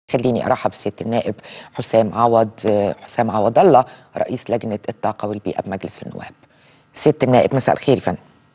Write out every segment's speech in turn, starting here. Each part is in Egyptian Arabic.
خليني ارحب بسياده النائب حسام عوض حسام عوض الله رئيس لجنه الطاقه والبيئه بمجلس النواب. سياده النائب مساء الخير يا فندم.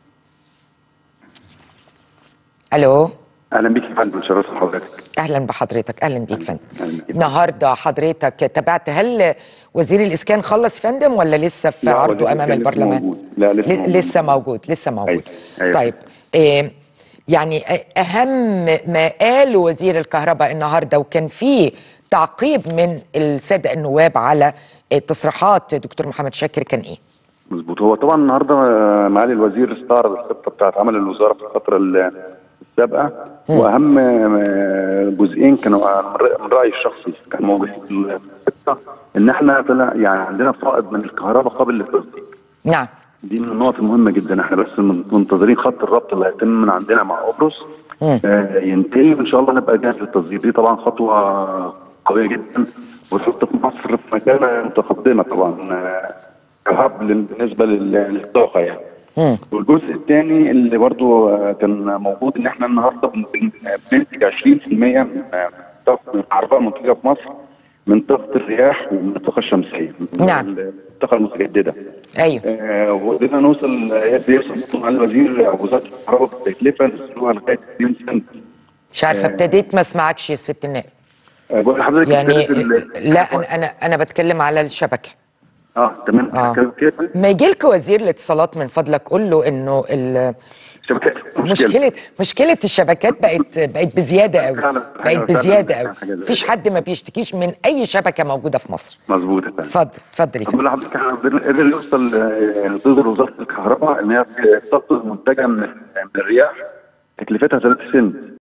الو اهلا بيك يا فندم شرفت حضرتك اهلا بحضرتك اهلا بيك فندم. أهلاً بيك. النهارده حضرتك تابعت هل وزير الاسكان خلص يا فندم ولا لسه في لا، عرضه وزير امام الإسكان لسه البرلمان؟ موجود. لا، لسه ل- موجود. لسه موجود لسه موجود. أيوة، أيوة. طيب إيه يعني اهم ما قاله وزير الكهرباء النهارده وكان فيه تعقيب من الساده النواب على تصريحات دكتور محمد شاكر كان ايه؟ مظبوط هو طبعا النهارده آه، معالي الوزير استعرض الخطه بتاعت عمل الوزاره في الفتره ال- السابقه واهم آه، جزئين كانوا من رأ- من رايي الشخصي كان موجود في الخطه ان احنا طلع يعني عندنا فائض من الكهرباء قابل للتصدير نعم دي من النقط المهمه جدا احنا بس من- منتظرين خط الربط اللي هيتم من عندنا مع قبرص مم. آه ينتهي وان شاء الله نبقى جاهز للتصدير دي طبعا خطوه قويه جدا وتحط في مصر في مكانه متقدمه طبعا آه، كهب لل- بالنسبه لل- للطاقه يعني مم. والجزء الثاني اللي برضو آه، كان موجود ان احنا النهارده بن- بن- بننتج 20% من آه، طاقه من الكهرباء المنتجه في مصر من طاقه الرياح ومن الطاقه الشمسيه من نعم. الطاقه المتجدده ايوه آه، وقدرنا نوصل يد يوصل مع الوزير أو وزاره الكهرباء بالتكلفه نزلوها لغايه 2 سنت مش عارفه ابتديت ما اسمعكش يا ست النائب آه، بقول لحضرتك يعني ابتدت ال- لا انا انا انا بتكلم على الشبكه اه تمام آه. كده كده ما يجي لك وزير الاتصالات من فضلك قول له انه ال- شبكات مشكله مشكله الشبكات بقت بقت بزياده قوي فعلا، بقت فعلا، بزياده فعلا، قوي حاجة زي مفيش كده. حد ما بيشتكيش من اي شبكه موجوده في مصر مظبوط يا فندم. اتفضل اتفضل يا فندم بقول لحضرتك احنا قدرنا قدر يوصل آه، تقدر وزاره الكهرباء ان هي الطاقه المنتجه من من الرياح تكلفتها 3 سنت